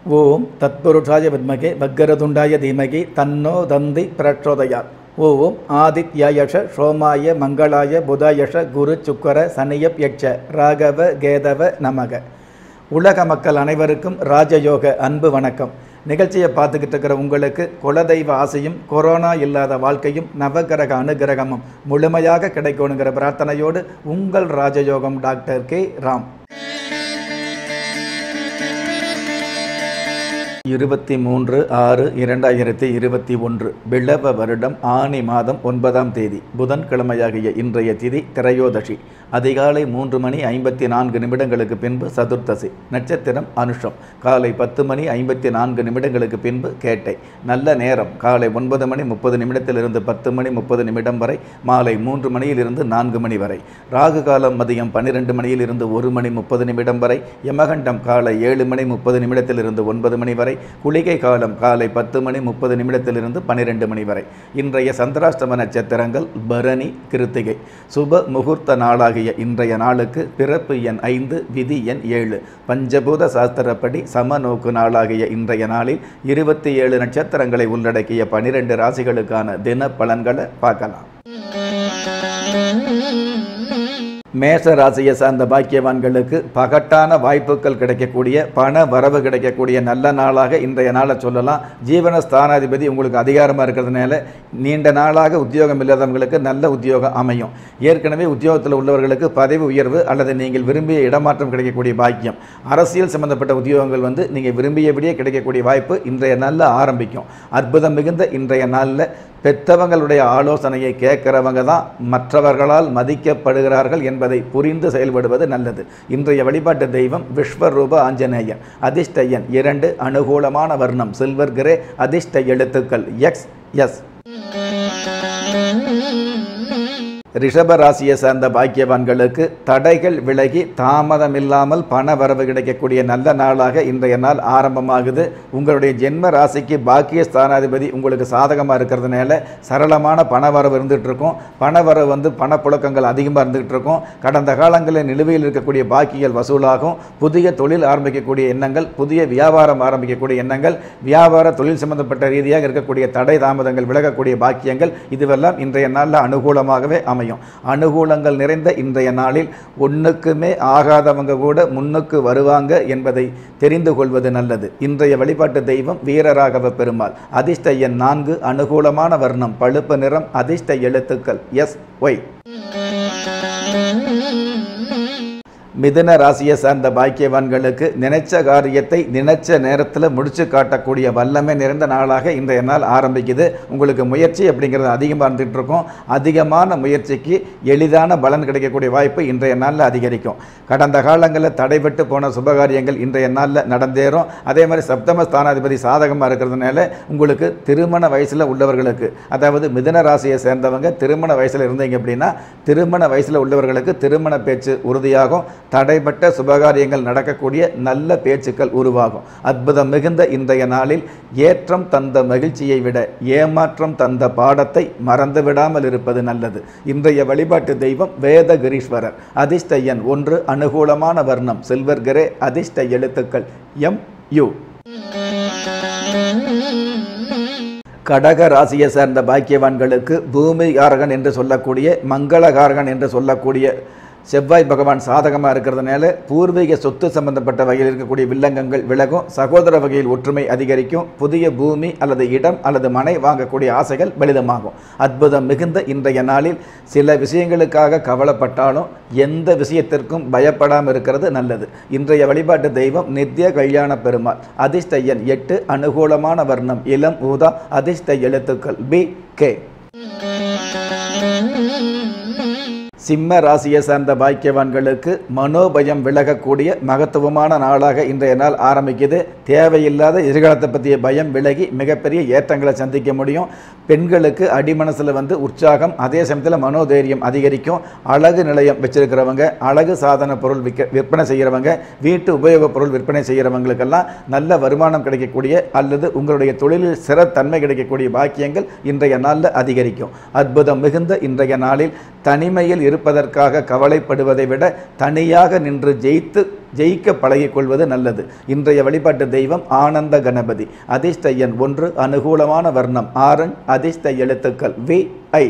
ஓம் தத்புருஷாய வித்மகே வக்கரதுண்டாய தீமகி தன்னோ தந்தி பிரச்சோதயாத் ஓம் ஆதித்யாயஷ சோமாய மங்களாய புதாயஷ குரு சுக்கர சனியப் யட்ச ராகவ கேதவ நமக உலக மக்கள் அனைவருக்கும் ராஜயோக அன்பு வணக்கம் நிகழ்ச்சியை பார்த்துக்கிட்டு இருக்கிற உங்களுக்கு குலதெய்வ ஆசையும் கொரோனா இல்லாத வாழ்க்கையும் நவகிரக அனுகிரகமும் முழுமையாக கிடைக்கணுங்கிற பிரார்த்தனையோடு உங்கள் ராஜயோகம் டாக்டர் கே ராம் இருபத்தி மூன்று ஆறு இரண்டாயிரத்தி இருபத்தி ஒன்று பிளவ வருடம் ஆனி மாதம் ஒன்பதாம் தேதி புதன்கிழமையாகிய இன்றைய திதி திரையோதசி அதிகாலை மூன்று மணி ஐம்பத்தி நான்கு நிமிடங்களுக்கு பின்பு சதுர்த்தசி நட்சத்திரம் அனுஷம் காலை பத்து மணி ஐம்பத்தி நான்கு நிமிடங்களுக்கு பின்பு கேட்டை நல்ல நேரம் காலை ஒன்பது மணி முப்பது நிமிடத்திலிருந்து பத்து மணி முப்பது நிமிடம் வரை மாலை மூன்று மணியிலிருந்து நான்கு மணி வரை ராகு காலம் மதியம் பன்னிரெண்டு மணியிலிருந்து ஒரு மணி முப்பது நிமிடம் வரை யமகண்டம் காலை ஏழு மணி முப்பது நிமிடத்திலிருந்து ஒன்பது மணி வரை குளிகை காலம் காலை பத்து மணி முப்பது நிமிடத்திலிருந்து பன்னிரெண்டு மணி வரை இன்றைய சந்திராஷ்டம நட்சத்திரங்கள் பரணி கிருத்திகை சுப முகூர்த்த நாளாகிய இன்றைய நாளுக்கு பிறப்பு எண் ஐந்து விதி எண் ஏழு பஞ்சபூத சாஸ்திரப்படி சமநோக்கு நாளாகிய இன்றைய நாளில் இருபத்தி ஏழு நட்சத்திரங்களை உள்ளடக்கிய பனிரெண்டு ராசிகளுக்கான தின பலன்களை பார்க்கலாம் மேஷ ராசியை சார்ந்த பாக்கியவான்களுக்கு பகட்டான வாய்ப்புகள் கிடைக்கக்கூடிய பண வரவு கிடைக்கக்கூடிய நல்ல நாளாக இன்றைய நாளை சொல்லலாம் ஜீவன ஸ்தானாதிபதி உங்களுக்கு அதிகாரமாக இருக்கிறதுனால நீண்ட நாளாக உத்தியோகம் இல்லாதவங்களுக்கு நல்ல உத்தியோகம் அமையும் ஏற்கனவே உத்தியோகத்தில் உள்ளவர்களுக்கு பதவி உயர்வு அல்லது நீங்கள் விரும்பிய இடமாற்றம் கிடைக்கக்கூடிய பாக்கியம் அரசியல் சம்பந்தப்பட்ட உத்தியோகங்கள் வந்து நீங்கள் விரும்பியபடியே கிடைக்கக்கூடிய வாய்ப்பு இன்றைய நாளில் ஆரம்பிக்கும் அற்புதம் மிகுந்த இன்றைய நாளில் பெற்றவங்களுடைய ஆலோசனையை கேட்கிறவங்க தான் மற்றவர்களால் மதிக்கப்படுகிறார்கள் என்பதை புரிந்து செயல்படுவது நல்லது இன்றைய வழிபாட்டு தெய்வம் விஸ்வரூப ஆஞ்சநேயன் அதிர்ஷ்ட எண் இரண்டு அனுகூலமான வர்ணம் சில்வர் கிரே அதிர்ஷ்ட எழுத்துக்கள் எக்ஸ் எஸ் ரிஷப ராசியை சார்ந்த பாக்கியவான்களுக்கு தடைகள் விலகி தாமதமில்லாமல் பண வரவு கிடைக்கக்கூடிய நல்ல நாளாக இன்றைய நாள் ஆரம்பமாகுது உங்களுடைய ஜென்ம ராசிக்கு பாக்கிய ஸ்தானாதிபதி உங்களுக்கு சாதகமாக இருக்கிறதுனால சரளமான பண வரவு இருந்துகிட்டு இருக்கும் பண வரவு வந்து பணப்புழக்கங்கள் அதிகமாக இருந்துகிட்டு இருக்கும் கடந்த காலங்களில் நிலுவையில் இருக்கக்கூடிய பாக்கிகள் வசூலாகும் புதிய தொழில் ஆரம்பிக்கக்கூடிய எண்ணங்கள் புதிய வியாபாரம் ஆரம்பிக்கக்கூடிய எண்ணங்கள் வியாபார தொழில் சம்பந்தப்பட்ட ரீதியாக இருக்கக்கூடிய தடை தாமதங்கள் விலகக்கூடிய பாக்கியங்கள் இதுவெல்லாம் இன்றைய நாளில் அனுகூலமாகவே அமையும் அனுகூலங்கள் நிறைந்த இன்றைய நாளில் ஒன்றுக்குமே ஆகாதவங்க கூட முன்னுக்கு வருவாங்க என்பதை தெரிந்து கொள்வது நல்லது இன்றைய வழிபாட்டு தெய்வம் வீரராகவ பெருமாள் அதிர்ஷ்ட எண் நான்கு அனுகூலமான வர்ணம் பழுப்பு நிறம் அதிர்ஷ்ட எழுத்துக்கள் எஸ் ஒய் மிதுன ராசியை சார்ந்த பாக்கியவான்களுக்கு நினைச்ச காரியத்தை நினைச்ச நேரத்தில் முடிச்சு காட்டக்கூடிய வல்லமை நிறைந்த நாளாக இன்றைய நாள் ஆரம்பிக்குது உங்களுக்கு முயற்சி அப்படிங்கிறது அதிகமாக இருந்துகிட்டு இருக்கும் அதிகமான முயற்சிக்கு எளிதான பலன் கிடைக்கக்கூடிய வாய்ப்பு இன்றைய நாளில் அதிகரிக்கும் கடந்த காலங்களில் தடைபட்டு போன சுபகாரியங்கள் இன்றைய நாளில் நடந்தேறும் அதே மாதிரி சப்தம ஸ்தானாதிபதி சாதகமாக இருக்கிறதுனால உங்களுக்கு திருமண வயசில் உள்ளவர்களுக்கு அதாவது மிதுன ராசியை சேர்ந்தவங்க திருமண வயசில் இருந்தீங்க அப்படின்னா திருமண வயசில் உள்ளவர்களுக்கு திருமண பேச்சு உறுதியாகும் தடைப்பட்ட சுபகாரியங்கள் நடக்கக்கூடிய நல்ல பேச்சுக்கள் உருவாகும் அற்புதம் மிகுந்த இன்றைய நாளில் ஏற்றம் தந்த மகிழ்ச்சியை விட ஏமாற்றம் தந்த பாடத்தை மறந்து விடாமல் இருப்பது நல்லது இன்றைய வழிபாட்டு தெய்வம் வேதகிரீஸ்வரர் அதிர்ஷ்ட எண் ஒன்று அனுகூலமான வர்ணம் சில்வர் கிரே அதிர்ஷ்ட எழுத்துக்கள் எம் யு கடக ராசியை சேர்ந்த பாக்கியவான்களுக்கு பூமிகாரகன் என்று சொல்லக்கூடிய மங்களகாரகன் என்று சொல்லக்கூடிய செவ்வாய் பகவான் சாதகமாக இருக்கிறதுனால பூர்வீக சொத்து சம்பந்தப்பட்ட வகையில் இருக்கக்கூடிய வில்லங்கங்கள் விலகும் சகோதர வகையில் ஒற்றுமை அதிகரிக்கும் புதிய பூமி அல்லது இடம் அல்லது மனை வாங்கக்கூடிய ஆசைகள் பலிதமாகும் அற்புதம் மிகுந்த இன்றைய நாளில் சில விஷயங்களுக்காக கவலைப்பட்டாலும் எந்த விஷயத்திற்கும் பயப்படாமல் இருக்கிறது நல்லது இன்றைய வழிபாட்டு தெய்வம் நித்திய கல்யாண பெருமாள் அதிர்ஷ்ட எண் எட்டு அனுகூலமான வர்ணம் இளம் ஊதா அதிர்ஷ்ட எழுத்துக்கள் பி கே சிம்ம ராசியை சார்ந்த பாக்கியவான்களுக்கு மனோபயம் விலகக்கூடிய மகத்துவமான நாளாக இன்றைய நாள் ஆரம்பிக்குது தேவையில்லாத எதிர்காலத்தை பற்றிய பயம் விலகி மிகப்பெரிய ஏற்றங்களை சந்திக்க முடியும் பெண்களுக்கு அடிமனசில் வந்து உற்சாகம் அதே சமயத்தில் மனோதைரியம் அதிகரிக்கும் அழகு நிலையம் வச்சிருக்கிறவங்க அழகு சாதன பொருள் விற்க விற்பனை செய்கிறவங்க வீட்டு உபயோகப் பொருள் விற்பனை செய்கிறவங்களுக்கெல்லாம் நல்ல வருமானம் கிடைக்கக்கூடிய அல்லது உங்களுடைய தொழிலில் சிறத்தன்மை கிடைக்கக்கூடிய பாக்கியங்கள் இன்றைய நாளில் அதிகரிக்கும் அற்புதம் மிகுந்த இன்றைய நாளில் தனிமையில் இருப்பதற்காக கவலைப்படுவதை விட தனியாக நின்று ஜெயித்து ஜெயிக்க பழகிக்கொள்வது நல்லது இன்றைய வழிபாட்டு தெய்வம் ஆனந்த கணபதி அதிர்ஷ்ட எண் ஒன்று அனுகூலமான வர்ணம் ஆரஞ்ச் அதிர்ஷ்ட எழுத்துக்கள் வி ஐ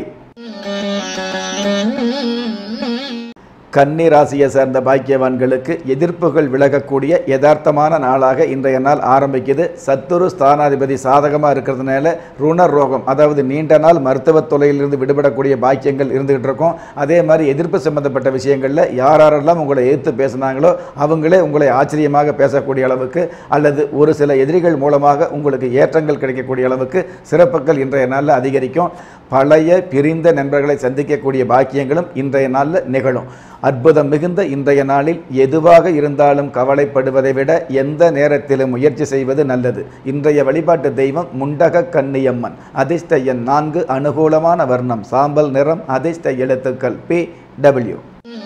கன்னி ராசியை சேர்ந்த பாக்கியவான்களுக்கு எதிர்ப்புகள் விலகக்கூடிய யதார்த்தமான நாளாக இன்றைய நாள் ஆரம்பிக்குது சத்துரு ஸ்தானாதிபதி சாதகமாக இருக்கிறதுனால ருண ரோகம் அதாவது நீண்ட நாள் மருத்துவத் தொலையிலிருந்து விடுபடக்கூடிய பாக்கியங்கள் இருந்துகிட்டு இருக்கும் அதே மாதிரி எதிர்ப்பு சம்பந்தப்பட்ட விஷயங்களில் யார் யாரெல்லாம் உங்களை எதிர்த்து பேசுனாங்களோ அவங்களே உங்களை ஆச்சரியமாக பேசக்கூடிய அளவுக்கு அல்லது ஒரு சில எதிரிகள் மூலமாக உங்களுக்கு ஏற்றங்கள் கிடைக்கக்கூடிய அளவுக்கு சிறப்புகள் இன்றைய நாளில் அதிகரிக்கும் பழைய பிரிந்த நண்பர்களை சந்திக்கக்கூடிய பாக்கியங்களும் இன்றைய நாளில் நிகழும் அற்புதம் மிகுந்த இன்றைய நாளில் எதுவாக இருந்தாலும் கவலைப்படுவதை விட எந்த நேரத்திலும் முயற்சி செய்வது நல்லது இன்றைய வழிபாட்டு தெய்வம் முண்டக கன்னியம்மன் அதிர்ஷ்ட எண் நான்கு அனுகூலமான வர்ணம் சாம்பல் நிறம் அதிர்ஷ்ட எழுத்துக்கள் பி டபிள்யூ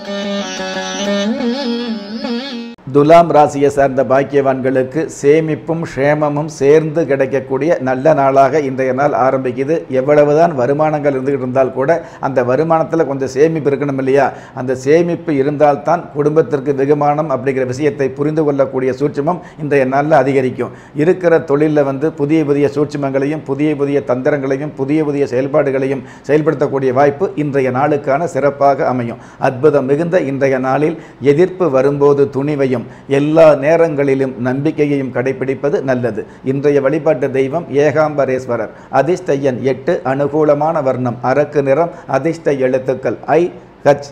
துலாம் ராசியை சார்ந்த பாக்கியவான்களுக்கு சேமிப்பும் க்ஷேமமும் சேர்ந்து கிடைக்கக்கூடிய நல்ல நாளாக இன்றைய நாள் ஆரம்பிக்குது எவ்வளவுதான் வருமானங்கள் இருந்துகிட்டு இருந்தால் கூட அந்த வருமானத்தில் கொஞ்சம் சேமிப்பு இருக்கணும் இல்லையா அந்த சேமிப்பு இருந்தால்தான் குடும்பத்திற்கு வெகுமானம் அப்படிங்கிற விஷயத்தை புரிந்து கொள்ளக்கூடிய சூட்சமம் இன்றைய நாளில் அதிகரிக்கும் இருக்கிற தொழிலில் வந்து புதிய புதிய சூட்சமங்களையும் புதிய புதிய தந்திரங்களையும் புதிய புதிய செயல்பாடுகளையும் செயல்படுத்தக்கூடிய வாய்ப்பு இன்றைய நாளுக்கான சிறப்பாக அமையும் அற்புதம் மிகுந்த இன்றைய நாளில் எதிர்ப்பு வரும்போது துணிவையும் எல்லா நேரங்களிலும் நம்பிக்கையையும் கடைபிடிப்பது நல்லது இன்றைய வழிபாட்டு தெய்வம் ஏகாம்பரேஸ்வரர் அதிர்ஷ்ட எண் எட்டு அனுகூலமான வர்ணம் அரக்கு நிறம் அதிர்ஷ்ட எழுத்துக்கள் ஐ ஹச்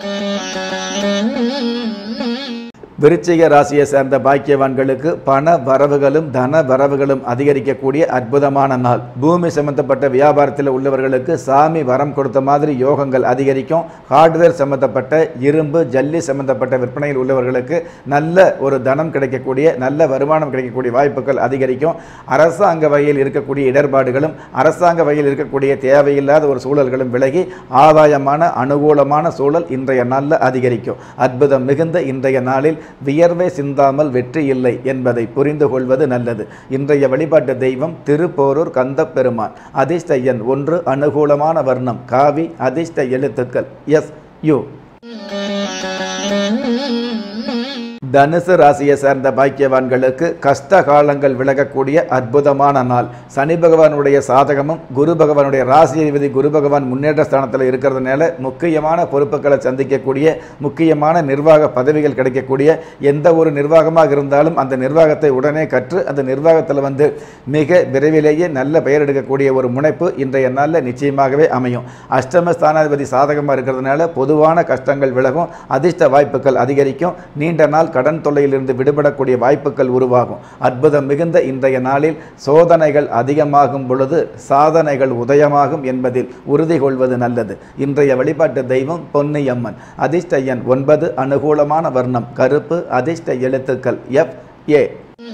விருச்சிக ராசியை சேர்ந்த பாக்கியவான்களுக்கு பண வரவுகளும் தன வரவுகளும் அதிகரிக்கக்கூடிய அற்புதமான நாள் பூமி சம்பந்தப்பட்ட வியாபாரத்தில் உள்ளவர்களுக்கு சாமி வரம் கொடுத்த மாதிரி யோகங்கள் அதிகரிக்கும் ஹார்ட்வேர் சம்பந்தப்பட்ட இரும்பு ஜல்லி சம்பந்தப்பட்ட விற்பனையில் உள்ளவர்களுக்கு நல்ல ஒரு தனம் கிடைக்கக்கூடிய நல்ல வருமானம் கிடைக்கக்கூடிய வாய்ப்புகள் அதிகரிக்கும் அரசாங்க வகையில் இருக்கக்கூடிய இடர்பாடுகளும் அரசாங்க வகையில் இருக்கக்கூடிய தேவையில்லாத ஒரு சூழல்களும் விலகி ஆதாயமான அனுகூலமான சூழல் இன்றைய நாளில் அதிகரிக்கும் அற்புதம் மிகுந்த இன்றைய நாளில் வியர்வை சிந்தாமல் வெற்றி இல்லை என்பதை புரிந்து கொள்வது நல்லது இன்றைய வழிபாட்டு தெய்வம் திருப்போரூர் கந்தப்பெருமான் அதிர்ஷ்ட எண் ஒன்று அனுகூலமான வர்ணம் காவி அதிர்ஷ்ட எழுத்துக்கள் எஸ் யு தனுசு ராசியை சேர்ந்த பாக்கியவான்களுக்கு கஷ்ட காலங்கள் விலகக்கூடிய அற்புதமான நாள் சனி பகவானுடைய சாதகமும் குரு பகவானுடைய ராசி அதிபதி குரு பகவான் முன்னேற்ற ஸ்தானத்தில் இருக்கிறதுனால முக்கியமான பொறுப்புகளை சந்திக்கக்கூடிய முக்கியமான நிர்வாக பதவிகள் கிடைக்கக்கூடிய எந்த ஒரு நிர்வாகமாக இருந்தாலும் அந்த நிர்வாகத்தை உடனே கற்று அந்த நிர்வாகத்தில் வந்து மிக விரைவிலேயே நல்ல பெயர் எடுக்கக்கூடிய ஒரு முனைப்பு இன்றைய நாளில் நிச்சயமாகவே அமையும் அஷ்டம ஸ்தானாதிபதி சாதகமாக இருக்கிறதுனால பொதுவான கஷ்டங்கள் விலகும் அதிர்ஷ்ட வாய்ப்புகள் அதிகரிக்கும் நீண்ட நாள் கடன் தொல்லையிலிருந்து விடுபடக்கூடிய வாய்ப்புகள் உருவாகும் அற்புதம் மிகுந்த இன்றைய நாளில் சோதனைகள் அதிகமாகும் பொழுது சாதனைகள் உதயமாகும் என்பதில் உறுதி கொள்வது நல்லது இன்றைய வழிபாட்டு தெய்வம் பொன்னியம்மன் அதிர்ஷ்ட எண் ஒன்பது அனுகூலமான வர்ணம் கருப்பு அதிர்ஷ்ட எழுத்துக்கள் எஃப் ஏ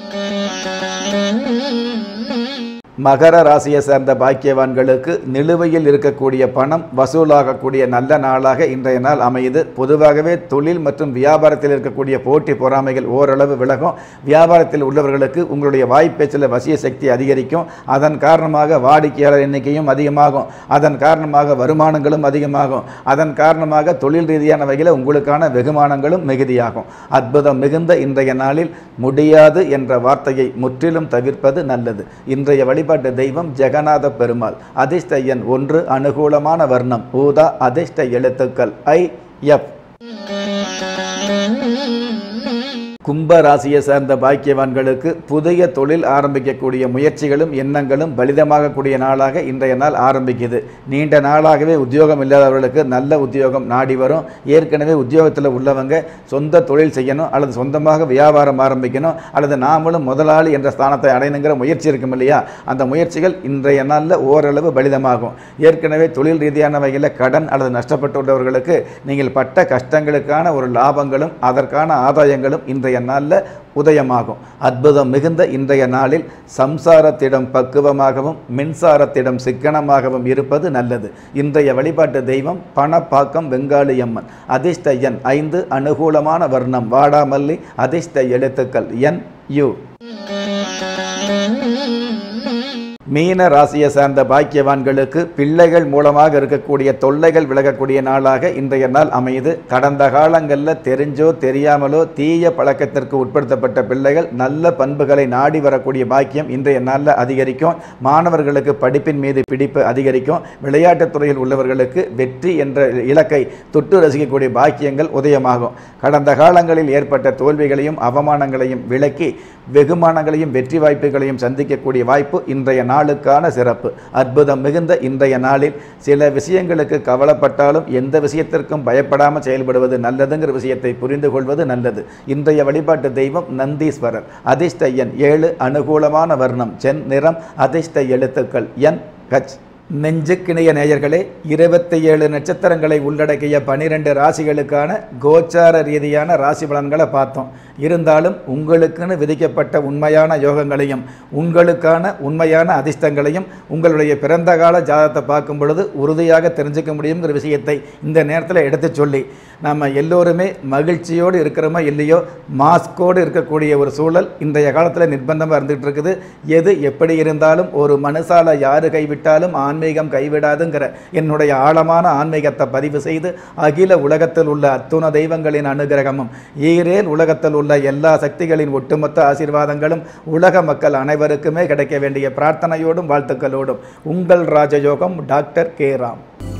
மகர ராசியை சேர்ந்த பாக்கியவான்களுக்கு நிலுவையில் இருக்கக்கூடிய பணம் வசூலாகக்கூடிய நல்ல நாளாக இன்றைய நாள் அமையுது பொதுவாகவே தொழில் மற்றும் வியாபாரத்தில் இருக்கக்கூடிய போட்டி பொறாமைகள் ஓரளவு விலகும் வியாபாரத்தில் உள்ளவர்களுக்கு உங்களுடைய வாய்ப்பேச்சில் வசிய சக்தி அதிகரிக்கும் அதன் காரணமாக வாடிக்கையாளர் எண்ணிக்கையும் அதிகமாகும் அதன் காரணமாக வருமானங்களும் அதிகமாகும் அதன் காரணமாக தொழில் ரீதியான வகையில் உங்களுக்கான வெகுமானங்களும் மிகுதியாகும் அற்புதம் மிகுந்த இன்றைய நாளில் முடியாது என்ற வார்த்தையை முற்றிலும் தவிர்ப்பது நல்லது இன்றைய வழிபாட்டு தெய்வம் ஜெகநாத பெருமாள் அதிர்ஷ்ட எண் ஒன்று அனுகூலமான வர்ணம் ஊதா அதிர்ஷ்ட எழுத்துக்கள் ஐ எஃப் கும்ப ராசியை சேர்ந்த பாக்கியவான்களுக்கு புதிய தொழில் ஆரம்பிக்கக்கூடிய முயற்சிகளும் எண்ணங்களும் பலிதமாகக்கூடிய நாளாக இன்றைய நாள் ஆரம்பிக்குது நீண்ட நாளாகவே உத்தியோகம் இல்லாதவர்களுக்கு நல்ல உத்தியோகம் நாடி வரும் ஏற்கனவே உத்தியோகத்தில் உள்ளவங்க சொந்த தொழில் செய்யணும் அல்லது சொந்தமாக வியாபாரம் ஆரம்பிக்கணும் அல்லது நாமளும் முதலாளி என்ற ஸ்தானத்தை அடையணுங்கிற முயற்சி இருக்கும் இல்லையா அந்த முயற்சிகள் இன்றைய நாளில் ஓரளவு பலிதமாகும் ஏற்கனவே தொழில் ரீதியான வகையில் கடன் அல்லது நஷ்டப்பட்டுள்ளவர்களுக்கு நீங்கள் பட்ட கஷ்டங்களுக்கான ஒரு லாபங்களும் அதற்கான ஆதாயங்களும் இன்றைய நாளில் உதயமாகும் அற்புதம் மிகுந்த இன்றைய நாளில் சம்சாரத்திடம் பக்குவமாகவும் மின்சாரத்திடம் சிக்கனமாகவும் இருப்பது நல்லது இன்றைய வழிபாட்டு தெய்வம் பணப்பாக்கம் வெங்காளியம்மன் அதிர்ஷ்ட எண் ஐந்து அனுகூலமான வர்ணம் வாடாமல்லி அதிர்ஷ்ட எழுத்துக்கள் என் யு மீன ராசியை சார்ந்த பாக்கியவான்களுக்கு பிள்ளைகள் மூலமாக இருக்கக்கூடிய தொல்லைகள் விலகக்கூடிய நாளாக இன்றைய நாள் அமையுது கடந்த காலங்களில் தெரிஞ்சோ தெரியாமலோ தீய பழக்கத்திற்கு உட்படுத்தப்பட்ட பிள்ளைகள் நல்ல பண்புகளை நாடி வரக்கூடிய பாக்கியம் இன்றைய நாளில் அதிகரிக்கும் மாணவர்களுக்கு படிப்பின் மீது பிடிப்பு அதிகரிக்கும் விளையாட்டுத் துறையில் உள்ளவர்களுக்கு வெற்றி என்ற இலக்கை தொட்டு ரசிக்கக்கூடிய பாக்கியங்கள் உதயமாகும் கடந்த காலங்களில் ஏற்பட்ட தோல்விகளையும் அவமானங்களையும் விலக்கி வெகுமானங்களையும் வெற்றி வாய்ப்புகளையும் சந்திக்கக்கூடிய வாய்ப்பு இன்றைய நாளுக்கான சிறப்பு அற்புதம் மிகுந்த இன்றைய நாளில் சில விஷயங்களுக்கு கவலைப்பட்டாலும் எந்த விஷயத்திற்கும் பயப்படாமல் செயல்படுவது நல்லதுங்கிற விஷயத்தை புரிந்து கொள்வது நல்லது இன்றைய வழிபாட்டு தெய்வம் நந்தீஸ்வரர் அதிர்ஷ்ட எண் ஏழு அனுகூலமான வர்ணம் சென் நிறம் அதிர்ஷ்ட எழுத்துக்கள் என் ஹச் நெஞ்சுக்கிணைய நேயர்களே இருபத்தி ஏழு நட்சத்திரங்களை உள்ளடக்கிய பனிரெண்டு ராசிகளுக்கான கோச்சார ரீதியான ராசி பலன்களை பார்த்தோம் இருந்தாலும் உங்களுக்குன்னு விதிக்கப்பட்ட உண்மையான யோகங்களையும் உங்களுக்கான உண்மையான அதிர்ஷ்டங்களையும் உங்களுடைய பிறந்த கால ஜாதகத்தை பார்க்கும் பொழுது உறுதியாக தெரிஞ்சுக்க முடியுங்கிற விஷயத்தை இந்த நேரத்தில் எடுத்து சொல்லி நம்ம எல்லோருமே மகிழ்ச்சியோடு இருக்கிறோமோ இல்லையோ மாஸ்கோடு இருக்கக்கூடிய ஒரு சூழல் இன்றைய காலத்தில் நிர்பந்தமாக இருந்துகிட்டு இருக்குது எது எப்படி இருந்தாலும் ஒரு மனுஷால யாரு கைவிட்டாலும் ஆன்மீகம் கைவிடாதுங்கிற என்னுடைய ஆழமான ஆன்மீகத்தை பதிவு செய்து அகில உலகத்தில் உள்ள அத்துண தெய்வங்களின் அனுகிரகமும் ஈரேல் உலகத்தில் உள்ள எல்லா சக்திகளின் ஒட்டுமொத்த ஆசீர்வாதங்களும் உலக மக்கள் அனைவருக்குமே கிடைக்க வேண்டிய பிரார்த்தனையோடும் வாழ்த்துக்களோடும் உங்கள் ராஜயோகம் டாக்டர் கே ராம்